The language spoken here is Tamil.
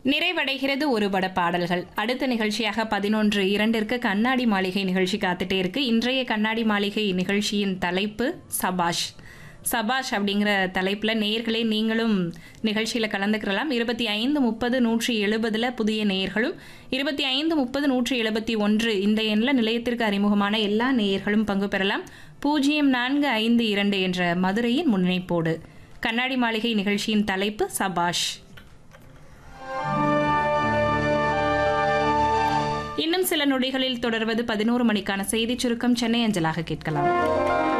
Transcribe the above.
நிறைவடைகிறது ஒரு பட பாடல்கள் அடுத்த நிகழ்ச்சியாக பதினொன்று இரண்டிற்கு கண்ணாடி மாளிகை நிகழ்ச்சி காத்துட்டே இருக்கு இன்றைய கண்ணாடி மாளிகை நிகழ்ச்சியின் தலைப்பு சபாஷ் சபாஷ் அப்படிங்கிற தலைப்பில் நேயர்களே நீங்களும் நிகழ்ச்சியில் கலந்துக்கிறலாம் இருபத்தி ஐந்து முப்பது நூற்றி எழுபதில் புதிய நேயர்களும் இருபத்தி ஐந்து முப்பது நூற்றி எழுபத்தி ஒன்று இந்த எண்ணில் நிலையத்திற்கு அறிமுகமான எல்லா நேயர்களும் பங்கு பெறலாம் பூஜ்ஜியம் நான்கு ஐந்து இரண்டு என்ற மதுரையின் முன்னிணைப்போடு கண்ணாடி மாளிகை நிகழ்ச்சியின் தலைப்பு சபாஷ் இன்னும் சில நொடிகளில் தொடர்வது பதினோரு மணிக்கான செய்திச் சுருக்கம் சென்னை அஞ்சலாக கேட்கலாம்